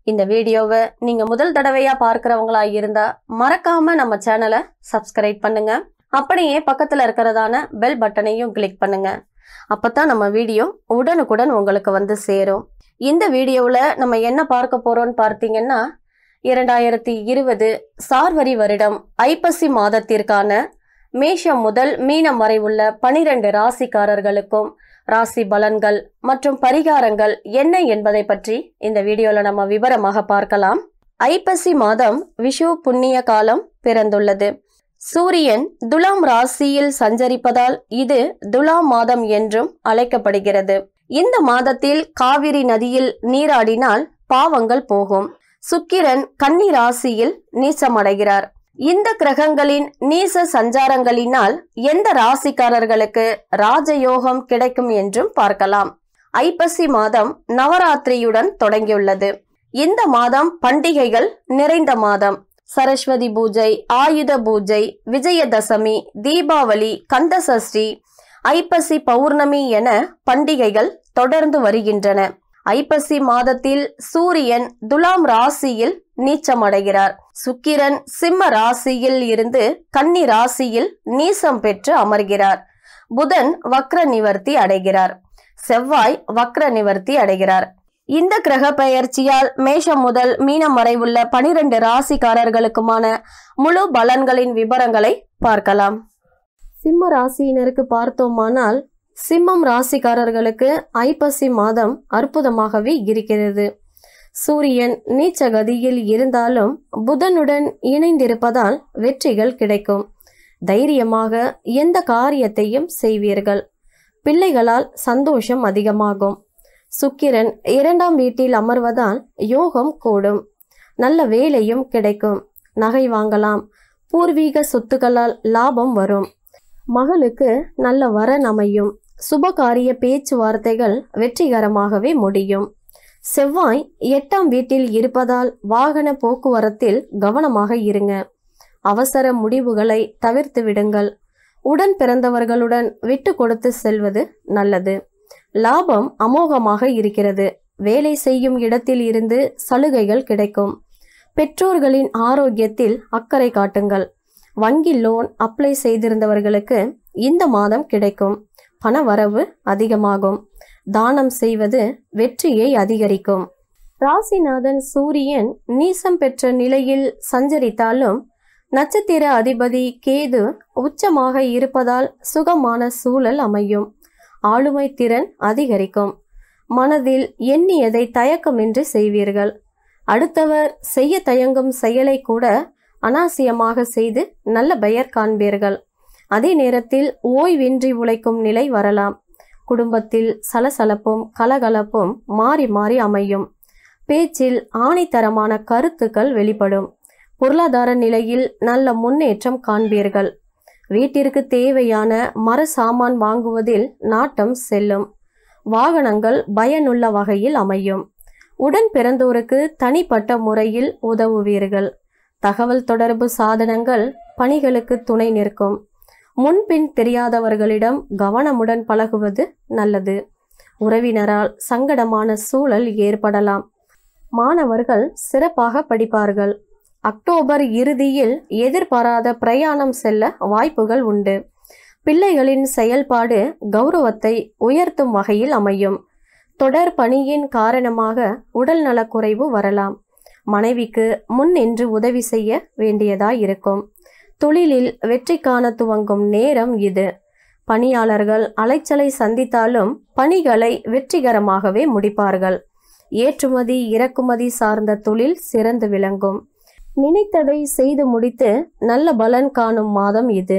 இந்த வீடியோவை நீங்க முதல் தடவையா பார்க்கறவங்களா இருந்தா மறக்காம நம்ம சேனலை சப்ஸ்கிரைப் பண்ணுங்க அப்படியே பக்கத்துல இருக்கிறதான பெல் பட்டனையும் கிளிக் பண்ணுங்க அப்பதான் நம்ம வீடியோ உடனுக்குடன் உங்களுக்கு வந்து சேரும் இந்த வீடியோவில் நம்ம என்ன பார்க்க போறோம்னு பார்த்தீங்கன்னா இரண்டாயிரத்தி இருபது சார்வரி வருடம் ஐப்பசி மாதத்திற்கான மேஷம் முதல் மீனம் வரை உள்ள பனிரெண்டு ராசிக்காரர்களுக்கும் ராசி பலன்கள் மற்றும் பரிகாரங்கள் என்ன என்பதை பற்றி இந்த வீடியோல நம்ம விவரமாக பார்க்கலாம் ஐப்பசி மாதம் விஷு புண்ணிய காலம் பிறந்துள்ளது சூரியன் துலாம் ராசியில் சஞ்சரிப்பதால் இது துலாம் மாதம் என்றும் அழைக்கப்படுகிறது இந்த மாதத்தில் காவிரி நதியில் நீராடினால் பாவங்கள் போகும் சுக்கிரன் கன்னி ராசியில் நீச்சமடைகிறார் இந்த கிரகங்களின் நீச சஞ்சாரங்களினால் எந்த ராசிக்காரர்களுக்கு ராஜயோகம் கிடைக்கும் என்றும் பார்க்கலாம் ஐப்பசி மாதம் நவராத்திரியுடன் தொடங்கியுள்ளது இந்த மாதம் பண்டிகைகள் நிறைந்த மாதம் சரஸ்வதி பூஜை ஆயுத பூஜை விஜயதசமி தீபாவளி கந்தசஷ்டி ஐப்பசி பௌர்ணமி என பண்டிகைகள் தொடர்ந்து வருகின்றன ஐப்பசி மாதத்தில் சூரியன் துலாம் ராசியில் நீச்சமடைகிறார் சுக்கிரன் சிம்ம ராசியில் இருந்து கன்னி ராசியில் நீசம் பெற்று அமர்கிறார் புதன் வக்ர நிவர்த்தி அடைகிறார் செவ்வாய் வக்ர நிவர்த்தி அடைகிறார் இந்த கிரக பெயர்ச்சியால் மேஷம் முதல் மீனம் வரை உள்ள பனிரெண்டு ராசிக்காரர்களுக்குமான முழு பலன்களின் விவரங்களை பார்க்கலாம் சிம்ம ராசியினருக்கு பார்த்தோமானால் சிம்மம் ராசிக்காரர்களுக்கு ஐப்பசி மாதம் அற்புதமாகவே இருக்கிறது சூரியன் நீச்ச கதியில் இருந்தாலும் புதனுடன் இணைந்திருப்பதால் வெற்றிகள் கிடைக்கும் தைரியமாக எந்த காரியத்தையும் செய்வீர்கள் பிள்ளைகளால் சந்தோஷம் அதிகமாகும் சுக்கிரன் இரண்டாம் வீட்டில் அமர்வதால் யோகம் கூடும் நல்ல வேலையும் கிடைக்கும் நகை வாங்கலாம் பூர்வீக சொத்துக்களால் லாபம் வரும் மகளுக்கு நல்ல வரன் அமையும் சுபகாரிய பேச்சுவார்த்தைகள் வெற்றிகரமாகவே முடியும் செவ்வாய் எட்டாம் வீட்டில் இருப்பதால் வாகன போக்குவரத்தில் கவனமாக இருங்க அவசர முடிவுகளை தவிர்த்து விடுங்கள் உடன் பிறந்தவர்களுடன் விட்டு கொடுத்து செல்வது நல்லது லாபம் அமோகமாக இருக்கிறது வேலை செய்யும் இடத்தில் இருந்து சலுகைகள் கிடைக்கும் பெற்றோர்களின் ஆரோக்கியத்தில் அக்கறை காட்டுங்கள் வங்கி லோன் அப்ளை செய்திருந்தவர்களுக்கு இந்த மாதம் கிடைக்கும் பண வரவு அதிகமாகும் தானம் செய்வது வெற்றியை அதிகரிக்கும் ராசிநாதன் சூரியன் நீசம் பெற்ற நிலையில் சஞ்சரித்தாலும் நட்சத்திர அதிபதி கேது உச்சமாக இருப்பதால் சுகமான சூழல் அமையும் ஆளுமை திறன் அதிகரிக்கும் மனதில் எண்ணியதை தயக்கமின்றி செய்வீர்கள் அடுத்தவர் செய்ய தயங்கும் செயலை கூட அனாவசியமாக செய்து நல்ல பெயர் காண்பீர்கள் அதே நேரத்தில் ஓய்வின்றி உழைக்கும் நிலை வரலாம் குடும்பத்தில் சலசலப்பும் கலகலப்பும் மாறி மாறி அமையும் பேச்சில் ஆணித்தரமான கருத்துக்கள் வெளிப்படும் பொருளாதார நிலையில் நல்ல முன்னேற்றம் காண்பீர்கள் வீட்டிற்கு தேவையான மர சாமான் வாங்குவதில் நாட்டம் செல்லும் வாகனங்கள் பயனுள்ள வகையில் அமையும் உடன் பிறந்தோருக்கு தனிப்பட்ட முறையில் உதவுவீர்கள் தகவல் தொடர்பு சாதனங்கள் பணிகளுக்கு துணை நிற்கும் முன்பின் தெரியாதவர்களிடம் கவனமுடன் பழகுவது நல்லது உறவினரால் சங்கடமான சூழல் ஏற்படலாம் மாணவர்கள் சிறப்பாக படிப்பார்கள் அக்டோபர் இறுதியில் எதிர்பாராத பிரயாணம் செல்ல வாய்ப்புகள் உண்டு பிள்ளைகளின் செயல்பாடு கௌரவத்தை உயர்த்தும் வகையில் அமையும் தொடர் பணியின் காரணமாக உடல் நலக்குறைவு வரலாம் மனைவிக்கு முன் நின்று உதவி செய்ய வேண்டியதாயிருக்கும் தொழிலில் வெற்றி காண துவங்கும் நேரம் இது பணியாளர்கள் அலைச்சலை சந்தித்தாலும் பணிகளை வெற்றிகரமாகவே முடிப்பார்கள் ஏற்றுமதி இறக்குமதி சார்ந்த தொழில் சிறந்து விளங்கும் நினைத்ததை செய்து முடித்து நல்ல பலன் காணும் மாதம் இது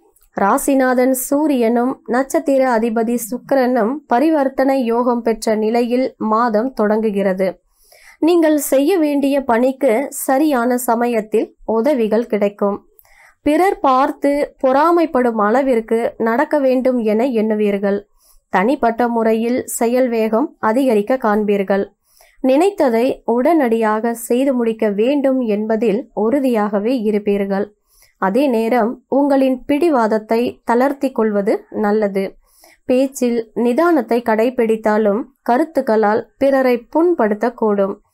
ராசிநாதன் சூரியனும் நட்சத்திர அதிபதி சுக்கிரனும் பரிவர்த்தனை யோகம் பெற்ற நிலையில் மாதம் தொடங்குகிறது நீங்கள் செய்ய வேண்டிய பணிக்கு சரியான சமயத்தில் உதவிகள் கிடைக்கும் பிறர் பார்த்து பொறாமைப்படும் அளவிற்கு நடக்க வேண்டும் என எண்ணுவீர்கள் தனிப்பட்ட முறையில் செயல் வேகம் அதிகரிக்க காண்பீர்கள் நினைத்ததை உடனடியாக செய்து முடிக்க வேண்டும் என்பதில் உறுதியாகவே இருப்பீர்கள் அதே நேரம் உங்களின் பிடிவாதத்தை தளர்த்தி கொள்வது நல்லது பேச்சில் நிதானத்தை கடைபிடித்தாலும் கருத்துக்களால் பிறரை புண்படுத்தக்கூடும்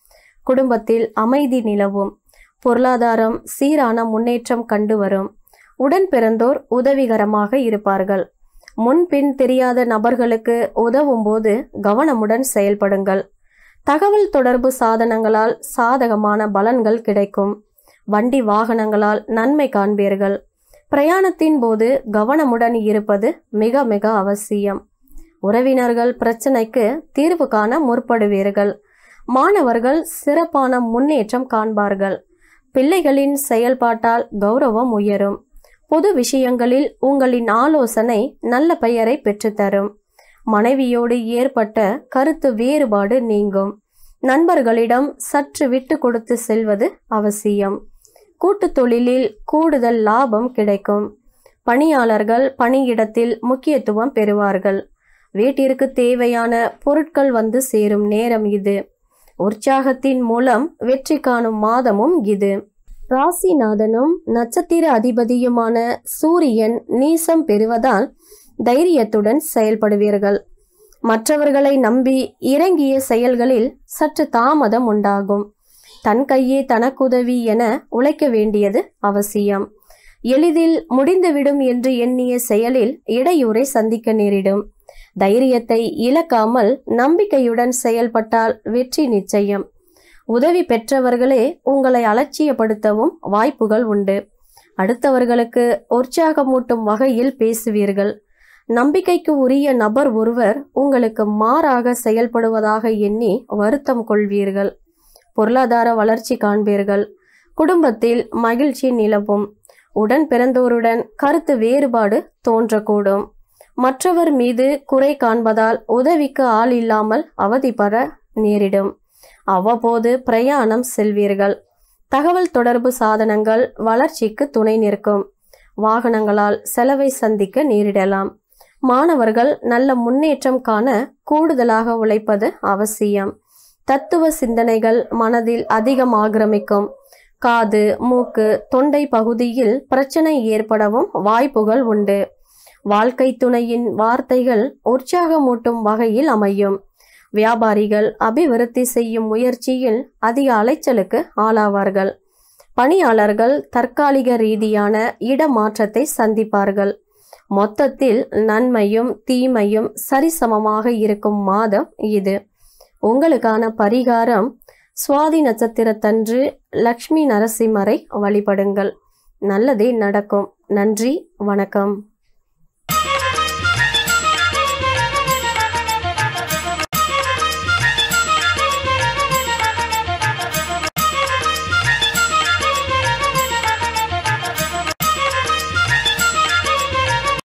குடும்பத்தில் அமைதி நிலவும் பொருளாதாரம் சீரான முன்னேற்றம் கண்டு வரும் உடன் பிறந்தோர் உதவிகரமாக இருப்பார்கள் முன்பின் தெரியாத நபர்களுக்கு உதவும் போது கவனமுடன் செயல்படுங்கள் தகவல் தொடர்பு சாதனங்களால் சாதகமான பலன்கள் கிடைக்கும் வண்டி வாகனங்களால் நன்மை காண்பீர்கள் பிரயாணத்தின் போது கவனமுடன் இருப்பது மிக மிக அவசியம் உறவினர்கள் பிரச்சனைக்கு தீர்வு காண முற்படுவீர்கள் மாணவர்கள் சிறப்பான முன்னேற்றம் காண்பார்கள் பிள்ளைகளின் செயல்பாட்டால் கௌரவம் உயரும் பொது விஷயங்களில் உங்களின் ஆலோசனை நல்ல பெயரை பெற்றுத்தரும் மனைவியோடு ஏற்பட்ட கருத்து வேறுபாடு நீங்கும் நண்பர்களிடம் சற்று விட்டு கொடுத்து செல்வது அவசியம் கூட்டுத் தொழிலில் கூடுதல் லாபம் கிடைக்கும் பணியாளர்கள் பணியிடத்தில் முக்கியத்துவம் பெறுவார்கள் வீட்டிற்கு தேவையான பொருட்கள் வந்து சேரும் நேரம் இது உற்சாகத்தின் மூலம் வெற்றி காணும் மாதமும் இது ராசிநாதனும் நட்சத்திர அதிபதியுமான சூரியன் நீசம் பெறுவதால் தைரியத்துடன் செயல்படுவீர்கள் மற்றவர்களை நம்பி இறங்கிய செயல்களில் சற்று தாமதம் உண்டாகும் தன் கையே தனக்குதவி என உழைக்க வேண்டியது அவசியம் எளிதில் முடிந்துவிடும் என்று எண்ணிய செயலில் இடையூறை சந்திக்க நேரிடும் தைரியத்தை இழக்காமல் நம்பிக்கையுடன் செயல்பட்டால் வெற்றி நிச்சயம் உதவி பெற்றவர்களே உங்களை அலட்சியப்படுத்தவும் வாய்ப்புகள் உண்டு அடுத்தவர்களுக்கு உற்சாகமூட்டும் வகையில் பேசுவீர்கள் நம்பிக்கைக்கு உரிய நபர் ஒருவர் உங்களுக்கு மாறாக செயல்படுவதாக எண்ணி வருத்தம் கொள்வீர்கள் பொருளாதார வளர்ச்சி காண்பீர்கள் குடும்பத்தில் மகிழ்ச்சி நிலவும் உடன் பிறந்தோருடன் கருத்து வேறுபாடு தோன்றக்கூடும் மற்றவர் மீது குறை காண்பதால் உதவிக்கு ஆள் இல்லாமல் அவதிப்பட நேரிடும் அவ்வப்போது பிரயாணம் செல்வீர்கள் தகவல் தொடர்பு சாதனங்கள் வளர்ச்சிக்கு துணை நிற்கும் வாகனங்களால் செலவை சந்திக்க நேரிடலாம் மாணவர்கள் நல்ல முன்னேற்றம் காண கூடுதலாக உழைப்பது அவசியம் தத்துவ சிந்தனைகள் மனதில் அதிகம் ஆக்கிரமிக்கும் காது மூக்கு தொண்டை பகுதியில் பிரச்சனை ஏற்படவும் வாய்ப்புகள் உண்டு வாழ்க்கை துணையின் வார்த்தைகள் உற்சாகமூட்டும் வகையில் அமையும் வியாபாரிகள் அபிவிருத்தி செய்யும் முயற்சியில் அதிக அலைச்சலுக்கு ஆளாவார்கள் பணியாளர்கள் தற்காலிக ரீதியான இடமாற்றத்தை சந்திப்பார்கள் மொத்தத்தில் நன்மையும் தீமையும் சரிசமமாக இருக்கும் மாதம் இது உங்களுக்கான பரிகாரம் சுவாதி நட்சத்திரத்தன்று லக்ஷ்மி நரசிம்மரை வழிபடுங்கள் நல்லதே நடக்கும் நன்றி வணக்கம்